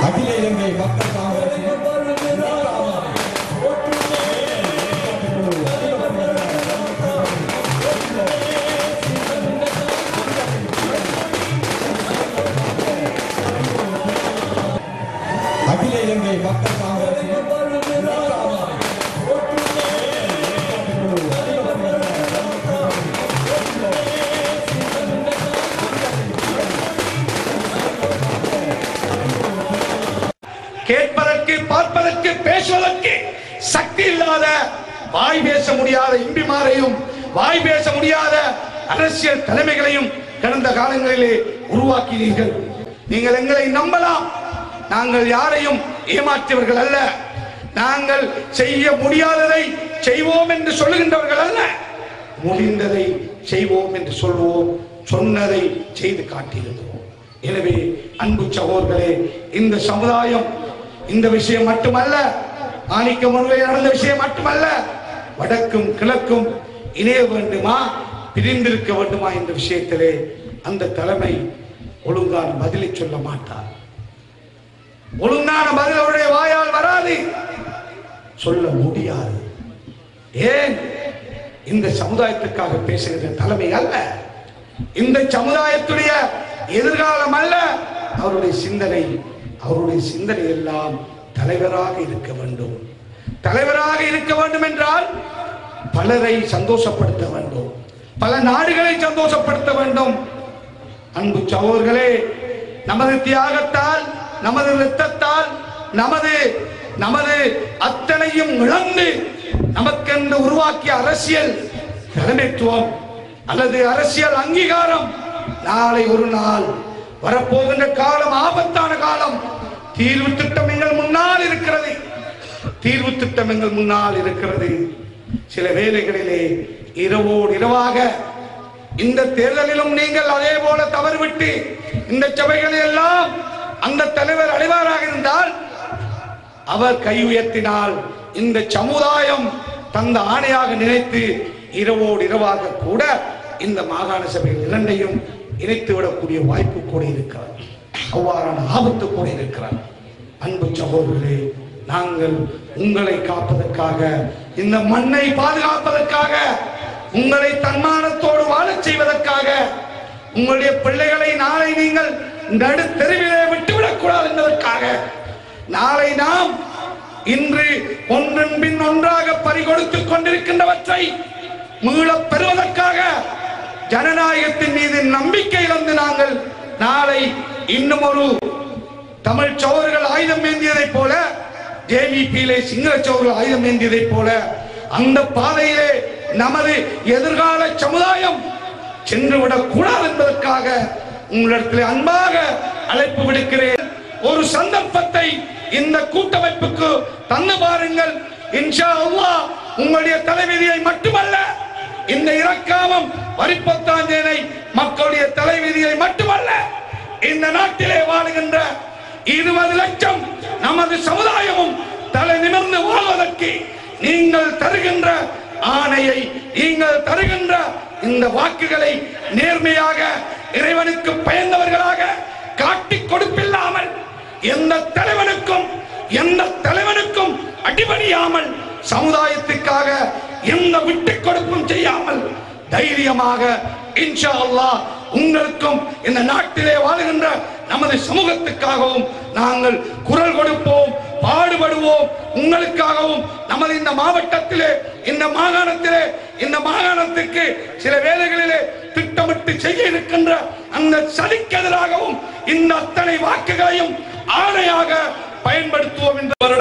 அகில இலங்கை மக்கள் காங்கிரசின் அகில இலங்கை மக்கள் காங்கிரசின் கேட்பதற்கு பார்ப்பதற்கு பேசுவதற்கு சக்தி இல்லாத வாய் பேச முடியாத இம்பிமாரையும் வாய் பேச முடியாத அரசியல் தலைமைகளையும் கடந்த காலங்களிலே உருவாக்கினீர்கள் நீங்கள் எங்களை நம்பலாம் நாங்கள் யாரையும் ஏமாற்றியவர்கள் அல்ல நாங்கள் செய்ய முடியாததை செய்வோம் என்று சொல்லுகின்றவர்கள் அல்ல முடிந்ததை செய்வோம் என்று சொல்வோம் சொன்னதை செய்து காட்டியிருந்தோம் எனவே அன்பு சகோதரர்களே இந்த சமுதாயம் இந்த விஷயம் மட்டுமல்ல ஆணிக்க முறையில் நடந்த விஷயம் மட்டுமல்ல வடக்கும் கிழக்கும் இணைய வேண்டுமா பிரிந்திருக்க வேண்டுமா என்ற விஷயத்திலே அந்த தலைமை ஒழுங்கான பதிலை சொல்ல மாட்டார் ஒழுங்கான பதில் அவருடைய வாயால் வராது சொல்ல முடியாது ஏன் இந்த சமுதாயத்துக்காக பேசுகிற தலைமை அல்ல இந்த சமுதாயத்துடைய எதிர்காலம் அல்ல அவருடைய சிந்தனை அவருடைய சிந்தனை எல்லாம் தலைவராக இருக்க வேண்டும் தலைவராக இருக்க வேண்டும் என்றால் பலரை சந்தோஷப்படுத்த வேண்டும் பல நாடுகளை சந்தோஷப்படுத்த வேண்டும் அன்பு சகோதரர்களே நமது தியாகத்தால் நமது இரத்தத்தால் நமது நமது அத்தனையும் இழந்து நமக்கென்று உருவாக்கிய அரசியல் தலைமைத்துவம் அல்லது அரசியல் அங்கீகாரம் நாளை ஒரு நாள் வரப்போகின்ற காலம் ஆபத்தான காலம் தீர்வு திட்டம் எங்கள் முன்னால் இருக்கிறது தீர்வு திட்டம் எங்கள் முன்னால் இருக்கிறது சில வேளைகளிலே இரவோடு இரவாக இந்த தேர்தலிலும் நீங்கள் அதே போல தவறுவிட்டு இந்த சபைகளில் எல்லாம் அந்த தலைவர் அடைவாராக இருந்தால் அவர் கை உயர்த்தினால் இந்த சமுதாயம் தந்த ஆணையாக நினைத்து இரவோடு இரவாக கூட இந்த மாகாண சபைகள் இரண்டையும் இணைத்து விடக்கூடிய வாய்ப்பு கூட இருக்கிறது அவ்வாறான ஆபத்து கூட இருக்கிறது அன்பு சகோதரர்களே நாங்கள் உங்களை காப்பதற்காக இந்த மண்ணை பாதுகாப்பதற்காக உங்களை தன்மானத்தோடு வாழச் செய்வதற்காக உங்களுடைய பிள்ளைகளை நாளை நீங்கள் நடு தெருவிலே விட்டுவிடக் கூடாது என்பதற்காக நாளை நாம் இன்று ஒன்றன் பின் ஒன்றாக பறிகொடுத்துக் கொண்டிருக்கின்றவற்றை மீளப் பெறுவதற்காக ஜனநாயகத்தின் மீது நம்பிக்கை இழந்து நாங்கள் நாளை இன்னும் ஒரு தமிழ் சோழர்கள் ஆயுதம் ஏந்தியதைப் போல ஜேவிபியிலே சிங்கள சோழர்கள் ஆயுதம் ஏந்தியதைப் போல அந்த பாதையிலே நமது எதிர்கால சமுதாயம் சென்று விடக்கூடாது என்பதற்காக உங்களிடத்தில் அன்பாக அழைப்பு விடுக்கிறேன் ஒரு சந்தர்ப்பத்தை இந்த கூட்டமைப்புக்கு தந்து பாருங்கள் இன்ஷா அல்லாஹ் உங்களுடைய தலைவிதியை மட்டுமல்ல இந்த இறக்காமம் வரிப்பத்தாஞ்சேனை மக்களுடைய தலைவிதியை மட்டுமல்ல இந்த நாட்டிலே வாழுகின்ற இருபது லட்சம் நமது சமுதாயமும் தலை நிமிர்ந்து வாழ்வதற்கு நீங்கள் தருகின்ற ஆணையை நீங்கள் தருகின்ற இந்த வாக்குகளை நேர்மையாக இறைவனுக்கு பயந்தவர்களாக காட்டிக் கொடுப்பில்லாமல் எந்த தலைவனுக்கும் எந்த தலைவனுக்கும் அடிபணியாமல் சமுதாயத்துக்காக எந்த விட்டுக் கொடுப்பும் செய்யாமல் தைரியமாக இன்ஷா அல்லாஹ் உங்களுக்கும் இந்த நாட்டிலே வாழுகின்ற நமது சமூகத்துக்காகவும் நாங்கள் குரல் கொடுப்போம் பாடுபடுவோம் உங்களுக்காகவும் நமது இந்த மாவட்டத்திலே இந்த மாகாணத்திலே இந்த மாகாணத்துக்கு சில வேலைகளிலே திட்டமிட்டு செய்ய இருக்கின்ற அந்த சதிக்கு எதிராகவும் இந்த அத்தனை வாக்குகளையும் ஆணையாக பயன்படுத்துவோம் என்று